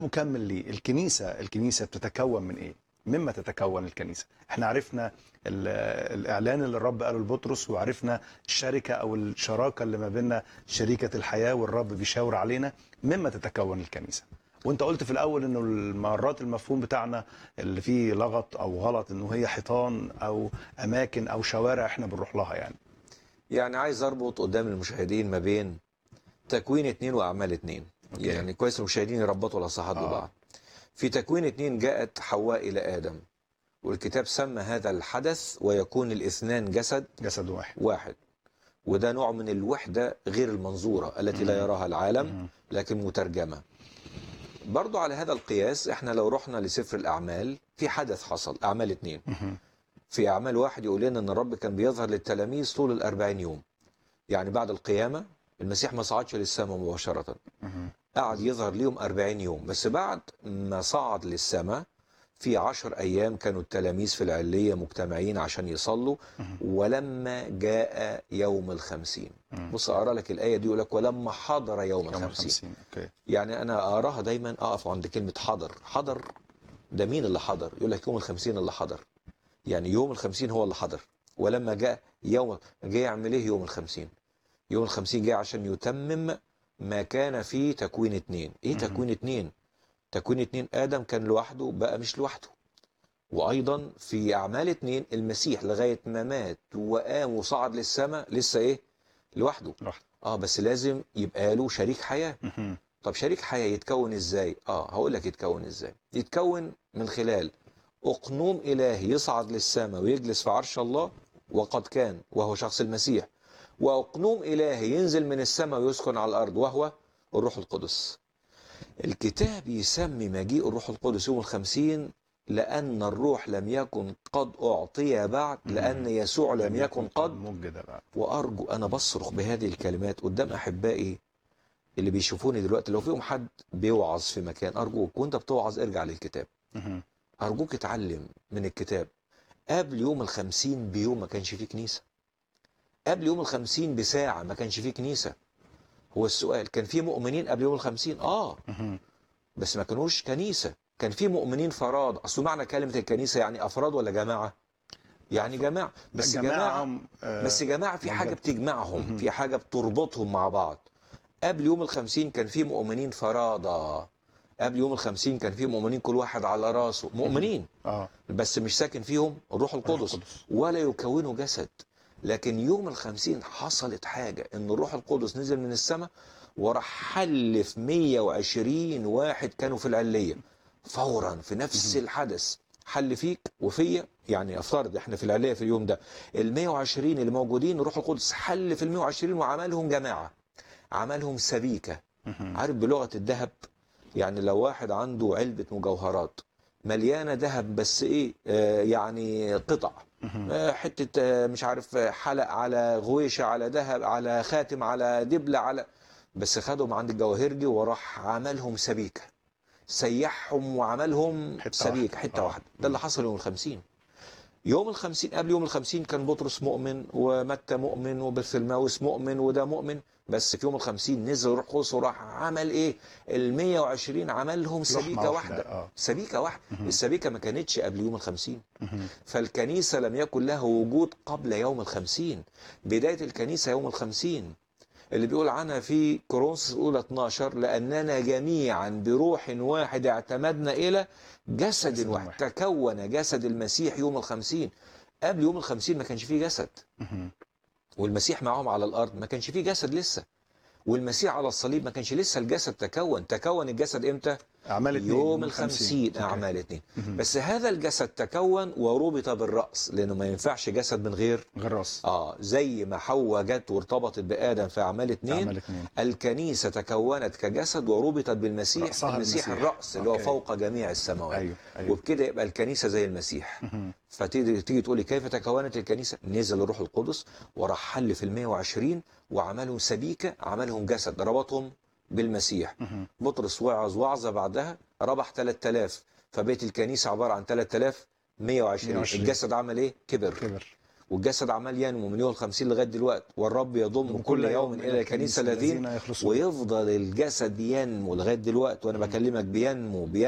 مكمل ليه الكنيسة الكنيسة بتتكون من ايه مما تتكون الكنيسة احنا عرفنا ال- الاعلان اللي الرب قاله لبطرس وعرفنا الشركة او الشراكة اللي ما بيننا شريكة الحياة والرب بيشاور علينا مما تتكون الكنيسة وانت قلت في الاول انه المرات المفهوم بتاعنا اللي فيه لغط او غلط انه هي حيطان او اماكن او شوارع احنا بنروح لها يعني يعني عايز اربط قدام المشاهدين ما بين تكوين اتنين واعمال اتنين أوكي. يعني كويس المشاهدين يربطوا الاصحاحات آه. ببعض في تكوين اتنين جاءت حواء الى ادم والكتاب سمى هذا الحدث ويكون الاثنان جسد جسد واحد واحد وده نوع من الوحدة غير المنظورة التي لا يراها العالم مم. لكن مترجمة برضو على هذا القياس احنا لو رحنا لسفر الأعمال في حدث حصل أعمال اتنين مهم. في أعمال واحد يقول لنا أن الرب كان بيظهر للتلاميذ طول الأربعين يوم يعني بعد القيامة المسيح ما صعدش للسماء مباشرة مهم. قعد يظهر ليهم أربعين يوم بس بعد ما صعد للسماء في عشر أيام كانوا التلاميذ في العلية مجتمعين عشان يصلوا مهم. ولما جاء يوم الخمسين مم. بص أقرأ لك الآية دي يقول لك ولما حضر يوم يوم الخمسين الخمسين اوكي يعني أنا أقراها دايما أقف عند كلمة حضر حضر ده مين اللي حضر يقول لك يوم الخمسين اللي حضر يعني يوم الخمسين هو اللي حضر ولما جاء يوم جاي يعمل ايه يوم الخمسين يوم الخمسين جاي عشان يتمم ما كان في تكوين اتنين ايه مهم. تكوين اتنين تكوين اتنين آدم كان لوحده بقى مش لوحده وأيضا في أعمال اتنين المسيح لغاية ما مات وقام وصعد للسماء لسه ايه لوحده لوحده. اه بس لازم يبقى له شريك حياة مهم. طب شريك حياة يتكون ازاي؟ اه هقول لك يتكون ازاي. يتكون من خلال اقنوم الهي يصعد للسماء ويجلس في عرش الله وقد كان وهو شخص المسيح. واقنوم الهي ينزل من السماء ويسكن على الارض وهو الروح القدس. الكتاب يسمي مجيء الروح القدس يوم الخمسين لأن الروح لم يكن قد أعطي بعد لأن يسوع لم يكن قد مجد بقى وارجو انا بصرخ بهذه الكلمات قدام احبائي اللي بيشوفوني دلوقتي لو فيهم حد بيوعظ في مكان ارجوك وانت بتوعظ ارجع للكتاب مهم. ارجوك اتعلم من الكتاب قبل يوم الخمسين بيوم ما كانش فيه كنيسة قبل يوم الخمسين بساعة ما كانش فيه كنيسة هو السؤال كان في مؤمنين قبل يوم الخمسين اه مهم. بس ما كانوش كنيسة كان في مؤمنين فراد اصل معنى كلمة الكنيسة يعني افراد ولا جماعة يعني جماعة بس جماعة آه، بس يا جماعة في حاجة موجود. بتجمعهم مهم. في حاجة بتربطهم مع بعض قبل يوم الخمسين كان في مؤمنين فرادى قبل يوم الخمسين كان في مؤمنين كل واحد على راسه مؤمنين اه بس مش ساكن فيهم الروح القدس القدس. ولا يكونوا جسد لكن يوم الخمسين حصلت حاجة ان الروح القدس نزل من السماء وراح حل في 120 واحد كانوا في العلية فورا في نفس الحدث حل فيك وفيا يعني افترض احنا في العلية في اليوم ده ال 120 اللي موجودين الروح القدس حل في ال 120 وعملهم جماعة عملهم سبيكة مهم. عارف بلغة الذهب يعني لو واحد عنده علبة مجوهرات مليانة ذهب بس ايه آه يعني قطع مهم. آه حتة آه مش عارف آه، حلق على غويشة على ذهب على خاتم على دبلة على بس خدهم عند الجواهرجي وراح عملهم سبيكة سيحهم وعملهم حتة سبيكة واحدة. حتة آه. واحدة ده اللي حصل يوم الخمسين يوم الخمسين قبل يوم الخمسين كان بطرس مؤمن ومتى مؤمن وبرثلماوس مؤمن وده مؤمن بس في يوم الخمسين نزل روح قدس وراح عمل ايه ال 120 عملهم سبيكة لحمة واحدة اه سبيكة واحدة السبيكة ما كانتش قبل يوم الخمسين مهم. فالكنيسة لم يكن له وجود قبل يوم الخمسين بداية الكنيسة يوم الخمسين اللي بيقول عنها في كورنثوس الأولى 12 لأننا جميعا بروح واحد اعتمدنا إلى جسد جسد واحد واحد. تكون جسد المسيح يوم الخمسين قبل يوم الخمسين ما كانش فيه جسد مهم. والمسيح معاهم على الأرض ما كانش فيه جسد لسه والمسيح على الصليب ما كانش لسه الجسد تكون تكون الجسد امتى اعمال اتنين يوم من الخمسين أوكي. أعمال اتنين مهم. بس هذا الجسد تكون وربط بالرأس لأنه ما ينفعش جسد من غير غراس آه زي ما حواء جت وارتبطت بآدم في أعمال اتنين اعمال اتنين الكنيسة تكونت كجسد وربطت بالمسيح رأسها المسيح المسيح. الرأس اللي هو أوكي. فوق جميع السماوات ايوه ايوه وبكده يبقى الكنيسة زي المسيح مهم. فتيجي تيجي تقول لي كيف تكونت الكنيسة نزل الروح القدس وراح حل في المية وعشرين وعملهم سبيكة عملهم جسد ربطهم بالمسيح مهم. بطرس وعظ وعظة بعدها ربح 3000 فبقت الكنيسة عبارة عن 3120 120. الجسد عمل ايه كبر كبر والجسد عمال ينمو من يوم الخمسين لغايه دلوقتي والرب يضم كل يوم الى الكنيسه الذين يخلصون ويفضل الجسد ينمو لغايه دلوقتي وانا بكلمك بينمو بينمو